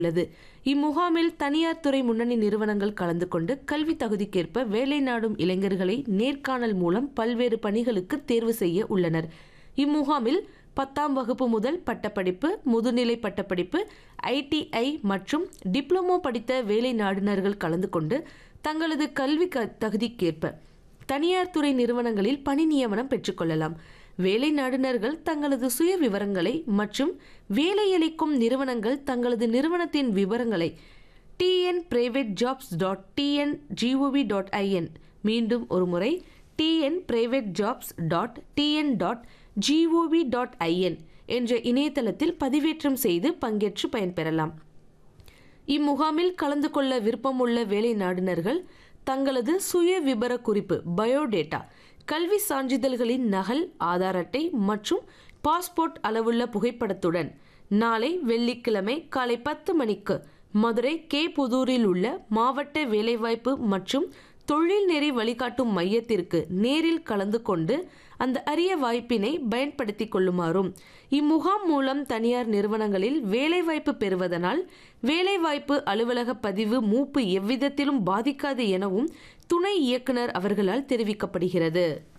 உள்ளது இம்முகாமில் தனியார் துறை முன்னணி நிறுவனங்கள் கலந்து கொண்டு கல்வி தகுதிக்கேற்ப வேலை நாடும் இளைஞர்களை நேர்காணல் மூலம் பல்வேறு பணிகளுக்கு தேர்வு செய்ய உள்ளனர் இம்முகாமில் பத்தாம் வகுப்பு முதல் பட்டப்படிப்பு முதுநிலை பட்டப்படிப்பு ஐடிஐ மற்றும் டிப்ளமோ படித்த வேலை நாடுனர்கள் கலந்து கொண்டு தங்களது கல்வி க- தகுதிக்கேற்ப தனியார் துறை நிறுவனங்களில் பணி நியமனம் பெற்றுக்கொள்ளலாம் வேலை நாடுனர்கள் தங்களது சுய விவரங்களை மற்றும் வேலையளிக்கும் நிறுவனங்கள் தங்களது நிறுவனத்தின் விவரங்களை TN private jobs dot TN GOV dot IN மீண்டும் ஒரு முறை TN private jobs dot TN dot GOV dot IN என்ற இணையதளத்தில் பதிவேற்றம் செய்து பங்கேற்று பயன்பெறலாம் இம்முகாமில் கலந்து கொள்ள விருப்பமுள்ள வேலை நாடுனர்கள் தங்களது சுய விபர குறிப்பு பயோடேட்டா கல்வி சான்றிதழ்களின் நகல் ஆதார் அட்டை மற்றும் பாஸ்போர்ட் அளவுள்ள புகைப்படத்துடன் நாளை வெள்ளிக்கிழமை காலை பத்து மணிக்கு மதுரை கே புதூரில் உள்ள மாவட்ட வேலைவாய்ப்பு மற்றும் தொழில் நெறி வழிகாட்டும் மையத்திற்கு நேரில் கலந்து கொண்டு அந்த அரிய வாய்ப்பினை பயன்படுத்திக் கொள்ளுமாறும் இம்முகாம் மூலம் தனியார் நிறுவனங்களில் வேலைவாய்ப்பு பெறுவதனால் வேலைவாய்ப்பு அலுவலக பதிவு மூப்பு எவ்விதத்திலும் பாதிக்காது எனவும் துணை இயக்குனர் அவர்களால் தெரிவிக்கப்படுகிறது